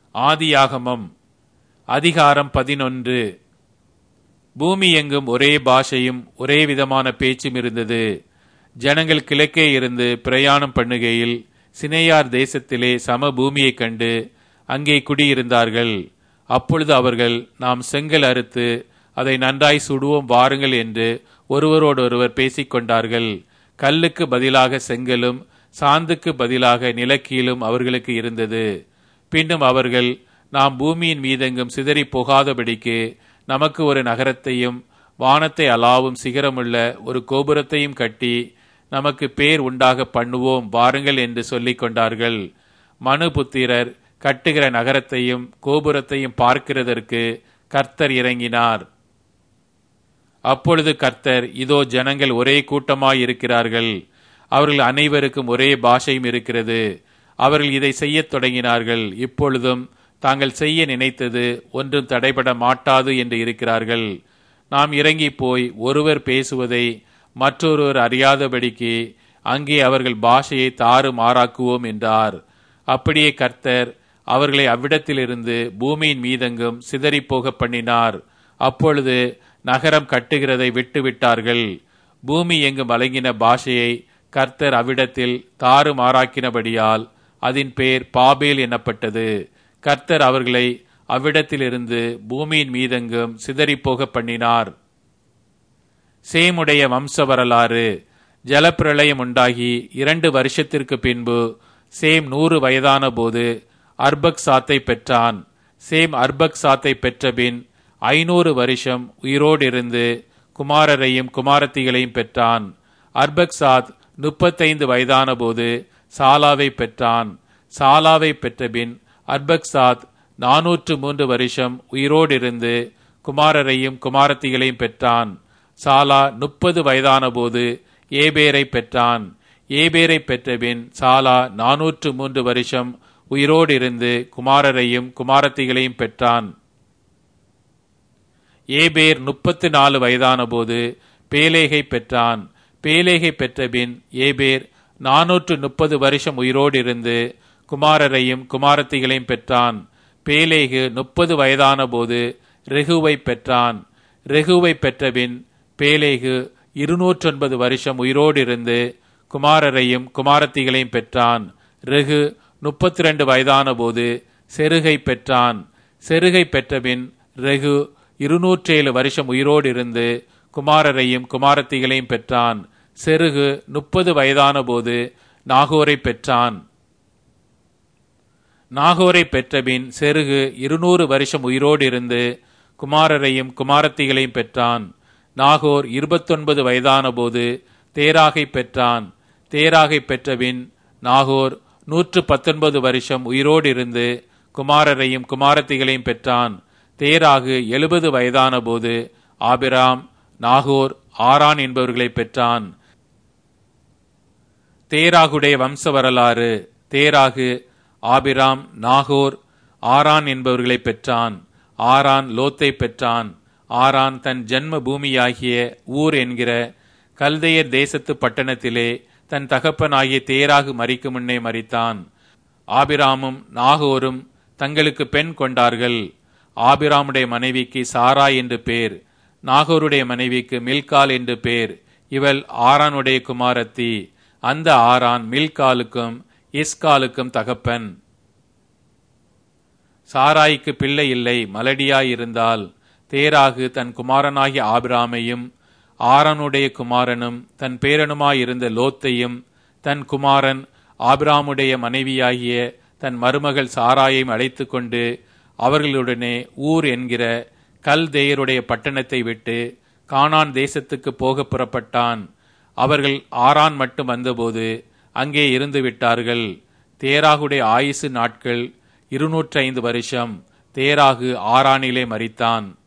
ஆதியாகமம் அதிகாரம் பதினொன்று பூமி எங்கும் ஒரே பாஷையும் ஒரே விதமான பேச்சும் இருந்தது ஜனங்கள் கிழக்கே இருந்து பிரயாணம் பண்ணுகையில் சினையார் தேசத்திலே சம பூமியைக் கண்டு அங்கே குடியிருந்தார்கள் அப்பொழுது அவர்கள் நாம் செங்கல் அறுத்து அதை நன்றாய் சுடுவோம் வாருங்கள் என்று ஒருவரோடொருவர் பேசிக்கொண்டார்கள் கல்லுக்கு பதிலாக செங்கலும் சாந்துக்கு பதிலாக நிலக்கீலும் அவர்களுக்கு இருந்தது பின்னும் அவர்கள் நாம் பூமியின் மீதெங்கும் சிதறி போகாதபடிக்கு நமக்கு ஒரு நகரத்தையும் வானத்தை அலாவும் சிகரமுள்ள ஒரு கோபுரத்தையும் கட்டி நமக்கு பேர் உண்டாக பண்ணுவோம் வாருங்கள் என்று சொல்லிக் கொண்டார்கள் மனுபுத்திரர் கட்டுகிற நகரத்தையும் கோபுரத்தையும் பார்க்கிறதற்கு கர்த்தர் இறங்கினார் அப்பொழுது கர்த்தர் இதோ ஜனங்கள் ஒரே கூட்டமாயிருக்கிறார்கள் அவர்கள் அனைவருக்கும் ஒரே பாஷையும் இருக்கிறது அவர்கள் இதை செய்யத் தொடங்கினார்கள் இப்பொழுதும் தாங்கள் செய்ய நினைத்தது ஒன்றும் தடைபட மாட்டாது என்று இருக்கிறார்கள் நாம் இறங்கி போய் ஒருவர் பேசுவதை மற்றொருவர் அறியாதபடிக்கு அங்கே அவர்கள் பாஷையை தாறு மாறாக்குவோம் என்றார் அப்படியே கர்த்தர் அவர்களை அவ்விடத்திலிருந்து பூமியின் மீதெங்கும் சிதறிப்போக பண்ணினார் அப்பொழுது நகரம் கட்டுகிறதை விட்டுவிட்டார்கள் பூமி எங்கும் வழங்கின பாஷையை கர்த்தர் அவ்விடத்தில் தாறு மாறாக்கினபடியால் அதன் பேர் பாபேல் எனப்பட்டது கர்த்தர் அவர்களை அவ்விடத்திலிருந்து பூமியின் மீதெங்கும் சிதறிப்போக பண்ணினார் சேமுடைய வம்ச வரலாறு ஜலப்பிரளயம் உண்டாகி இரண்டு வருஷத்திற்கு பின்பு சேம் நூறு வயதான போது அர்பக் சாத்தை பெற்றான் சேம் அர்பக் சாத்தை பெற்றபின் ஐநூறு வருஷம் உயிரோடு இருந்து குமாரரையும் குமாரத்திகளையும் பெற்றான் அர்பக்சாத் முப்பத்தைந்து வயதான போது சாலாவை பெற்றான் சாலாவை பெற்றபின் அர்பக்சாத் நாநூற்று மூன்று வருஷம் உயிரோடு இருந்து குமாரரையும் குமாரத்திகளையும் பெற்றான் சாலா முப்பது வயதான போது ஏபேரை பெற்றான் ஏபேரை பெற்றபின் சாலா நாநூற்று மூன்று வருஷம் உயிரோடு இருந்து குமாரரையும் குமாரத்திகளையும் பெற்றான் ஏபேர் முப்பத்து நாலு வயதான போது பேலேகை பெற்றான் பேலேகை பெற்றபின் ஏபேர் நாநூற்று முப்பது வருஷம் உயிரோடு இருந்து குமாரரையும் குமாரத்திகளையும் பெற்றான் பேலேகு முப்பது வயதான போது ரெகுவை பெற்றான் ரெகுவை பெற்றபின் பேலேகு இருநூற்றொன்பது வருஷம் உயிரோடு இருந்து குமாரரையும் குமாரத்திகளையும் பெற்றான் ரெகு முப்பத்தி ரெண்டு வயதான போது செருகை பெற்றான் செருகை பெற்றபின் ரெகு இருநூற்றேழு வருஷம் உயிரோடு இருந்து குமாரரையும் குமாரத்திகளையும் பெற்றான் செருகு முப்பது வயதான போது நாகோரை பெற்றான் நாகோரை பெற்றபின் செருகு இருநூறு வருஷம் உயிரோடு இருந்து குமாரரையும் குமாரத்திகளையும் பெற்றான் நாகோர் இருபத்தொன்பது வயதான போது தேராகை பெற்றான் தேராகை பெற்றபின் நாகோர் நூற்று பத்தொன்பது வருஷம் உயிரோடு இருந்து குமாரரையும் குமாரத்திகளையும் பெற்றான் தேராகு எழுபது வயதான போது ஆபிராம் நாகோர் ஆரான் என்பவர்களை பெற்றான் தேராகுடைய வம்ச வரலாறு தேராகு ஆபிராம் நாகோர் ஆரான் என்பவர்களை பெற்றான் ஆரான் லோத்தை பெற்றான் ஆரான் தன் ஜன்ம பூமியாகிய ஊர் என்கிற கல்தையர் தேசத்து பட்டணத்திலே தன் தகப்பனாகிய தேராகு மறிக்கும் முன்னே மறித்தான் ஆபிராமும் நாகோரும் தங்களுக்கு பெண் கொண்டார்கள் ஆபிராமுடைய மனைவிக்கு சாரா என்று பேர் நாகோருடைய மனைவிக்கு மில்கால் என்று பேர் இவள் ஆரானுடைய குமாரத்தி அந்த ஆரான் மில்காலுக்கும் இஸ்காலுக்கும் தகப்பன் சாராய்க்கு பிள்ளை இல்லை மலடியாயிருந்தால் தேராகு தன் குமாரனாகிய ஆபிராமையும் ஆரனுடைய குமாரனும் தன் பேரனுமாயிருந்த லோத்தையும் தன் குமாரன் ஆபிராமுடைய மனைவியாகிய தன் மருமகள் சாராயையும் அழைத்து கொண்டு அவர்களுடனே ஊர் என்கிற கல்தேயருடைய பட்டணத்தை விட்டு கானான் தேசத்துக்கு போக புறப்பட்டான் அவர்கள் ஆரான் மட்டும் வந்தபோது அங்கே இருந்து விட்டார்கள் தேராகுடைய ஆயுசு நாட்கள் இருநூற்றி ஐந்து வருஷம் தேராகு ஆரானிலே மறித்தான்